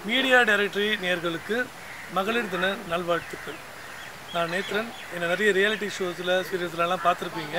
Media directory நேயர்களுக்கு மகளிர் தின நல்வாழ்த்துக்கள் நான் நேத்ரன் என்னை நிறைய ரியாலிட்டி ஷோஸில் சீரியல்ஸ்லலாம் பார்த்துருப்பீங்க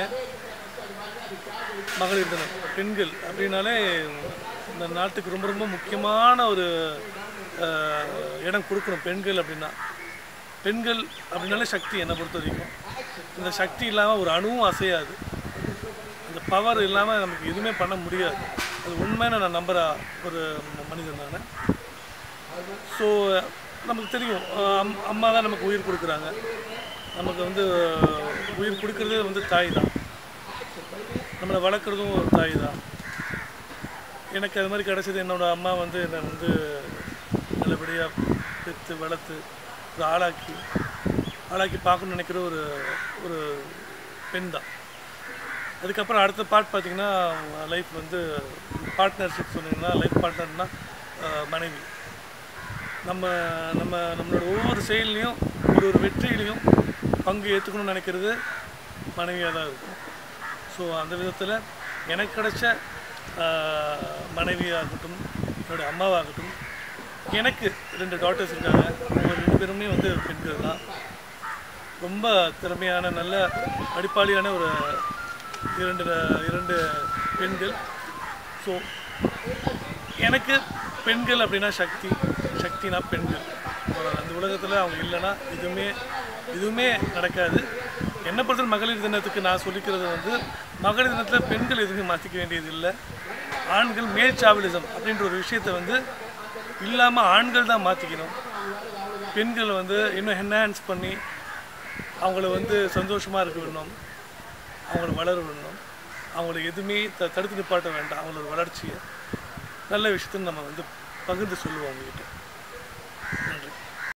மகளிர் தினம் பெண்கள் அப்படின்னாலே இந்த நாட்டுக்கு ரொம்ப ரொம்ப முக்கியமான ஒரு அஹ், இடம் கொடுக்கணும் பெண்கள் அப்படின்னா பெண்கள் அப்படின்னாலே சக்தி என்னை பொறுத்த வரைக்கும் இந்த சக்தி இல்லாமல் ஒரு அணுவும் அசையாது இந்த பவர் இல்லாமல் நமக்கு எதுவுமே பண்ண முடியாது அது உண்மையான நான் நம்புகிற ஒரு ம- மனிதன் நான் ஸோ நமக்கு தெரியும் அஹ் அம்- அம்மா தான் நமக்கு உயிர் கொடுக்குறாங்க நமக்கு வந்து உயிர் கொடுக்கறதே வந்து தாய் தான் நம்மளை வளர்க்குறதும் ஒரு தாய் தான் எனக்கு அது மாதிரி கிடச்சது என்னோடய அம்மா வந்து என்னை வந்து நல்லபடியாக பெற்று வளர்த்து ஒரு ஆளாக்கி ஆளாக்கி பார்க்கணும்னு நினைக்கிற ஒரு ஒரு பெண் தான் அதுக்கப்புறம் அடுத்த பார்ட் பார்த்தீங்கன்னா லைஃப் வந்து பார்ட்னர்ஷிப் சொன்னீங்கன்னா லைஃப் பார்ட்னர்னா மனைவி நம்ம நம்ம நம்மளோட ஒவ்வொரு செயல்லையும் ஒரு ஒரு வெற்றியிலையும் பங்கு ஏற்றுக்கணும்னு நினைக்கிறது மனைவியாக தான் இருக்கும் ஸோ அந்த விதத்தில் எனக்கு கிடைச்ச ஆஹ், மனைவியாகட்டும் என்னுடைய அம்மாவாகட்டும் எனக்கு ரெண்டு டாட்டர்ஸ் இருக்காங்க அவங்க ரெண்டு பேருமே வந்து பெண்கள் தான் ரொம்ப திறமையான நல்ல படிப்பாளியான ஒரு இரண்டு இரண்டு பெண்கள் ஸோ எனக்கு பெண்கள் அப்படின்னா சக்தி சக்தினா பெண்கள் அவ்வளவுதான். இந்த உலகத்தில் அவங்க இல்லைன்னா எதுவுமே எதுவுமே நடக்காது என்னை பொறுத்தவரை மகளிர் தினத்துக்கு நான் சொல்லிக்கிறது வந்து மகளிர் தினத்தில் பெண்கள் எதுவுமே மாற்றிக்க வேண்டியது இல்லை ஆண்கள் மேல்சாவலிசம் அப்படின்ற ஒரு விஷயத்தை வந்து இல்லாமல் ஆண்கள் தான் மாற்றிக்கணும் பெண்கள் வந்து இன்னும் என்ஹான்ஸ் பண்ணி அவங்கள வந்து சந்தோஷமாக இருக்க விடணும் அவங்கள வளர விடணும் அவங்கள எதுவுமே த தடுத்து நிப்பாட்ட வேண்டாம் அவங்களோட வளர்ச்சியை நல்ல விஷயத்தை நம்ம வந்து பகிர்ந்து சொல்லுவோம் அவங்ககிட்ட